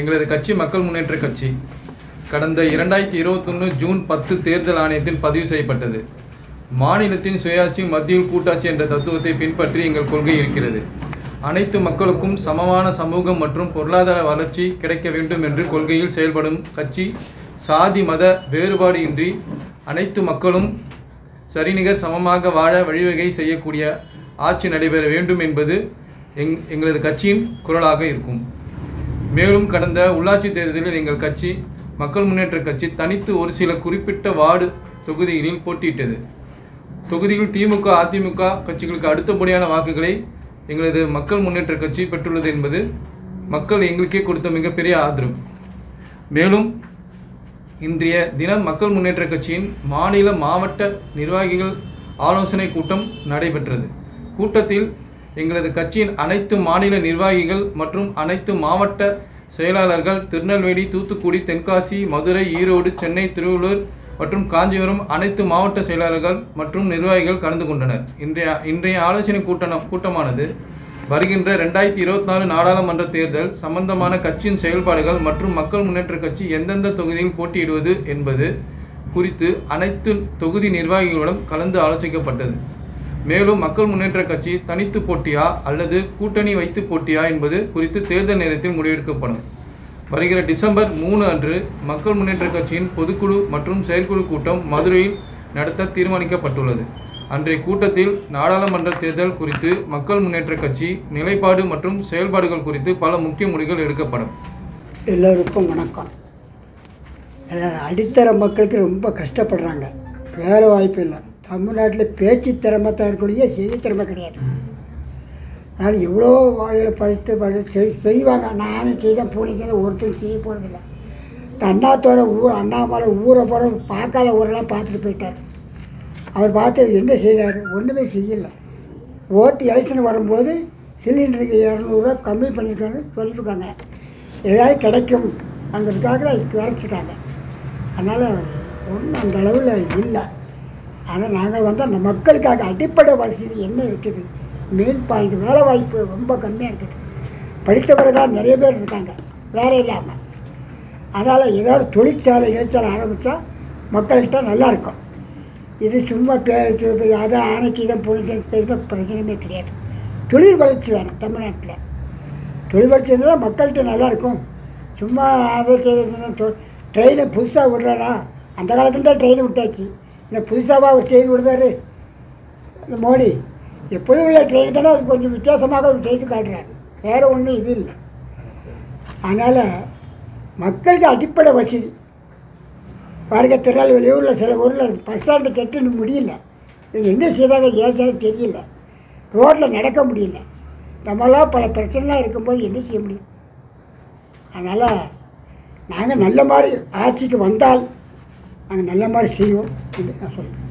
எங்களது கட்சி மக்கள் முன்னேற்ற கட்சி கடந்த இரண்டாயிரத்தி இருபத்தொன்று ஜூன் பத்து தேர்தல் ஆணையத்தில் பதிவு செய்யப்பட்டது மாநிலத்தின் சுயாட்சி மத்தியில் கூட்டாட்சி என்ற தத்துவத்தை பின்பற்றி எங்கள் கொள்கை இருக்கிறது அனைத்து மக்களுக்கும் சமமான சமூகம் மற்றும் பொருளாதார வளர்ச்சி கிடைக்க வேண்டும் என்று கொள்கையில் செயல்படும் கட்சி சாதி மத வேறுபாடு இன்றி அனைத்து மக்களும் சரிநிகர் சமமாக வாழ வழிவகை செய்யக்கூடிய ஆட்சி நடைபெற வேண்டும் என்பது எங் எங்களது கட்சியின் குரலாக இருக்கும் மேலும் கடந்த உள்ளாட்சி தேர்தலில் எங்கள் கட்சி மக்கள் முன்னேற்ற கட்சி தனித்து ஒரு சில குறிப்பிட்ட வார்டு தொகுதிகளில் போட்டியிட்டது தொகுதியில் திமுக அதிமுக கட்சிகளுக்கு அடுத்தபடியான வாக்குகளை எங்களது மக்கள் முன்னேற்ற கட்சி பெற்றுள்ளது என்பது மக்கள் எங்களுக்கே கொடுத்த மிகப்பெரிய ஆதரவு மேலும் இன்றைய தினம் மக்கள் முன்னேற்ற கட்சியின் மாநில மாவட்ட நிர்வாகிகள் ஆலோசனை கூட்டம் நடைபெற்றது கூட்டத்தில் எங்களது கட்சியின் அனைத்து மாநில நிர்வாகிகள் மற்றும் அனைத்து மாவட்ட செயலாளர்கள் திருநெல்வேலி தூத்துக்குடி தென்காசி மதுரை ஈரோடு சென்னை திருவள்ளூர் மற்றும் காஞ்சிபுரம் அனைத்து மாவட்ட செயலாளர்கள் மற்றும் நிர்வாகிகள் கலந்து கொண்டனர் இன்றைய இன்றைய ஆலோசனை கூட்டம் கூட்டமானது வருகின்ற ரெண்டாயிரத்தி இருபத்தி நாலு நாடாளுமன்ற தேர்தல் சம்பந்தமான கட்சியின் செயல்பாடுகள் மற்றும் மக்கள் முன்னேற்ற கட்சி எந்தெந்த தொகுதியில் போட்டியிடுவது என்பது குறித்து அனைத்து தொகுதி நிர்வாகிகளுடன் கலந்து ஆலோசிக்கப்பட்டது மேலும் மக்கள் முன்னேற்ற கட்சி தனித்து போட்டியா அல்லது கூட்டணி வைத்து போட்டியா என்பது குறித்து தேர்தல் நேரத்தில் முடிவெடுக்கப்படும் வருகிற டிசம்பர் மூணு அன்று மக்கள் முன்னேற்ற கட்சியின் பொதுக்குழு மற்றும் செயற்குழு கூட்டம் மதுரையில் நடத்த தீர்மானிக்கப்பட்டுள்ளது அன்றைய கூட்டத்தில் நாடாளுமன்ற தேர்தல் குறித்து மக்கள் முன்னேற்ற கட்சி நிலைப்பாடு மற்றும் செயல்பாடுகள் குறித்து பல முக்கிய முடிவுகள் எடுக்கப்படும் எல்லோருக்கும் வணக்கம் எல்லாரும் அடித்தர மக்களுக்கு ரொம்ப கஷ்டப்படுறாங்க வேலை வாய்ப்பு இல்லை தமிழ்நாட்டில் பேச்சு திறமை தான் இருக்கக்கூடிய செய்ய திறமை கிடையாது அதனால் எவ்வளோ வாழைகளை படித்து படித்து செய் செய்வாங்க நானும் செய்தேன் பூனை செய்தேன் ஒருத்தரும் செய்ய போகிறதில்ல இந்த அண்ணாத்தோட ஊர் அண்ணாமலை ஊரை போகிற பார்க்காத ஊரெல்லாம் பார்த்துட்டு போயிட்டார் அவர் பார்த்து என்ன செய்தார் ஒன்றுமே செய்யலை ஓட்டு எலெக்ஷன் வரும்போது சிலிண்டருக்கு இரநூறுவா கம்மி பண்ணியிருக்காங்க சொல்லியிருக்காங்க ஏதாவது கிடைக்கும் அங்கிறதுக்காக குறைச்சிட்டாங்க அதனால் ஒன்றும் அந்த அளவில் இல்லை ஆனால் நாங்கள் வந்து அந்த மக்களுக்காக அடிப்படை வசதி என்ன இருக்குது மெயின் பாயிண்ட் வேலை வாய்ப்பு ரொம்ப கம்மியாக இருக்குது படித்தவர்கள் நிறைய பேர் இருக்காங்க வேலை இல்லாமல் அதனால் ஏதாவது தொழிற்சாலை இழைச்சாலை ஆரம்பித்தா மக்கள்கிட்ட நல்லா இருக்கும் இது சும்மா பேச அதை ஆணைச்சி தான் போலீஸ் பேசினா பிரச்சனையுமே கிடையாது தொழில் வளர்ச்சி வேணும் தமிழ்நாட்டில் தொழில் வளர்ச்சி இருந்தால் தான் மக்கள்கிட்ட நல்லா இருக்கும் சும்மா அதை செய்ய ட்ரெயினை புதுசாக விடுறாரா அந்த காலத்தில் தான் ட்ரெயின் விட்டாச்சு இந்த புதுசாக ஒரு செய்தி விடுறாரு இந்த மோடி எப்போதும் உள்ள ட்ரெயின் தானே அது கொஞ்சம் வித்தியாசமாக ஒரு செய்தி காட்டுறாரு வேறு ஒன்றும் இது இல்லை அதனால் மக்களுக்கு அடிப்படை வசதி பாருங்க திருநெல்வேலி ஊரில் சில ஊரில் பஸ் ஸ்டாண்டு கட்டுன்னு முடியல இது என்ன செய்தாங்க ஏசாலும் தெரியல ரோட்டில் நடக்க முடியல நம்மளாம் பல பிரச்சனைலாம் இருக்கும்போது என்ன செய்ய முடியும் அதனால் நாங்கள் நல்ல மாதிரி ஆட்சிக்கு வந்தால் நாங்கள் நல்ல மாதிரி செய்வோம் என்று நான் சொல்கிறேன்